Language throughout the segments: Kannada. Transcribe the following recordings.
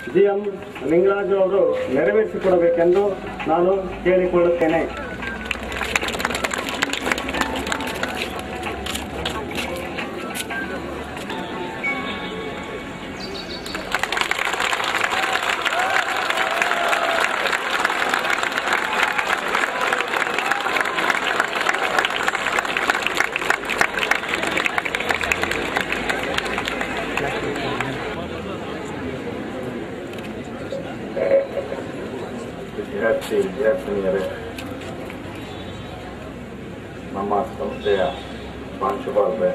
ಜಿ ಎಂ ಲಿಂಗರಾಜು ಅವರು ನೆರವೇರಿಸಿಕೊಡಬೇಕೆಂದು ನಾನು ಕೇಳಿಕೊಳ್ಳುತ್ತೇನೆ ವಿದ್ಯಾರ್ಥಿ ವಿದ್ಯಾರ್ಥಿನಿಯರೇ ನಮ್ಮ ಸಂಸ್ಥೆಯ ಪ್ರಾಂಶುಪಾಲರೇ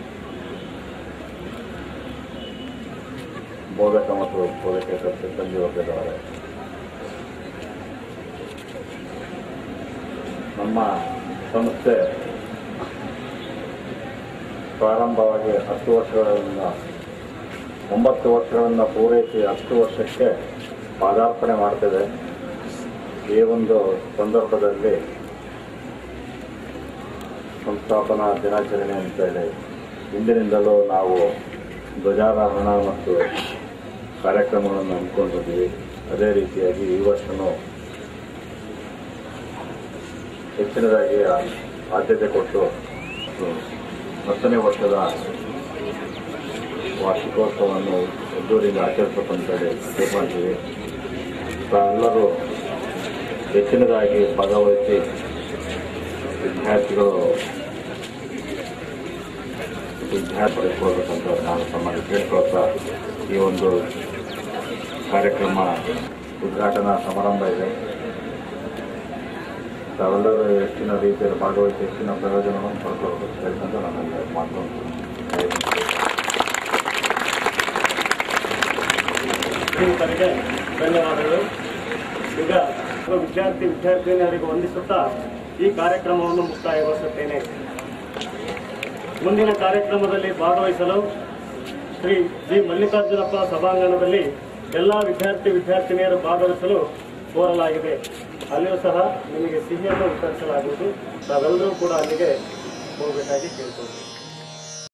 ಬೋಧಕ ಮತ್ತು ಬೋಧಕೇತರ ಸಿಬ್ಬಂದಿ ವರ್ಗದವರೇ ನಮ್ಮ ಸಂಸ್ಥೆ ಪ್ರಾರಂಭವಾಗಿ ಹತ್ತು ವರ್ಷಗಳಿಂದ ಒಂಬತ್ತು ವರ್ಷಗಳನ್ನು ಪೂರೈಸಿ ಹತ್ತು ವರ್ಷಕ್ಕೆ ಪಾದಾರ್ಪಣೆ ಮಾಡ್ತಿದೆ ಈ ಒಂದು ಸಂದರ್ಭದಲ್ಲಿ ಸಂಸ್ಥಾಪನಾ ದಿನಾಚರಣೆ ಅಂತೇಳಿ ಹಿಂದಿನಿಂದಲೂ ನಾವು ಧ್ವಜಾರೋಹಣ ಮತ್ತು ಕಾರ್ಯಕ್ರಮಗಳನ್ನು ಹಮ್ಮಿಕೊಂಡಿದ್ದೀವಿ ಅದೇ ರೀತಿಯಾಗಿ ಈ ವರ್ಷವೂ ಹೆಚ್ಚಿನದಾಗಿ ಆದ್ಯತೆ ಕೊಟ್ಟು ಮತ್ತು ಹತ್ತನೇ ವರ್ಷದ ವಾರ್ಷಿಕೋತ್ಸವವನ್ನು ಎದ್ದೂರಿಂದ ಆಚರಿಸಬೇಕಂತೇಳಿ ತೀರ್ಮಾನಿಸಿವಿ ತಾವೆಲ್ಲರೂ ಹೆಚ್ಚಿನದಾಗಿ ಭಾಗವಹಿಸಿ ವಿದ್ಯಾರ್ಥಿಗಳು ವಿದ್ಯಾರ್ಥಿ ಪಡೆದುಕೊಳ್ಬೇಕಂತ ನಾನು ತಮ್ಮಲ್ಲಿ ಕೇಳ್ಕೊಳ್ತಾ ಈ ಒಂದು ಕಾರ್ಯಕ್ರಮ ಉದ್ಘಾಟನಾ ಸಮಾರಂಭ ಇದೆ ತಾವೆಲ್ಲರೂ ಹೆಚ್ಚಿನ ರೀತಿಯಲ್ಲಿ ಭಾಗವಹಿಸಿ ಹೆಚ್ಚಿನ ಪ್ರಯೋಜನವನ್ನು ಪಡ್ಕೊಳ್ಬೇಕು ಹೇಳ್ಕೊಂಡು ನನ್ನ ಮಾತು ಶ್ರೀಯುತರಿಗೆ ಧನ್ಯವಾದಗಳು ಈಗ ವಿದ್ಯಾರ್ಥಿ ವಿದ್ಯಾರ್ಥಿನಿಯರಿಗೆ ವಂದಿಸುತ್ತಾ ಈ ಕಾರ್ಯಕ್ರಮವನ್ನು ಮುಕ್ತಾಯಗೊಳಿಸುತ್ತೇನೆ ಮುಂದಿನ ಕಾರ್ಯಕ್ರಮದಲ್ಲಿ ಭಾಗವಹಿಸಲು ಶ್ರೀ ಜಿ ಮಲ್ಲಿಕಾರ್ಜುನಪ್ಪ ಸಭಾಂಗಣದಲ್ಲಿ ಎಲ್ಲ ವಿದ್ಯಾರ್ಥಿ ವಿದ್ಯಾರ್ಥಿನಿಯರು ಭಾಗವಹಿಸಲು ಕೋರಲಾಗಿದೆ ಅಲ್ಲಿಯೂ ಸಹ ನಿಮಗೆ ಸಿಹಿಯನ್ನು ವಿತರಿಸಲಾಗುವುದು ತಾವೆಲ್ಲರೂ ಕೂಡ ಅಲ್ಲಿಗೆ ಹೋಗಬೇಕಾಗಿ ಕೇಳ್ಕೊಳ್ತೀನಿ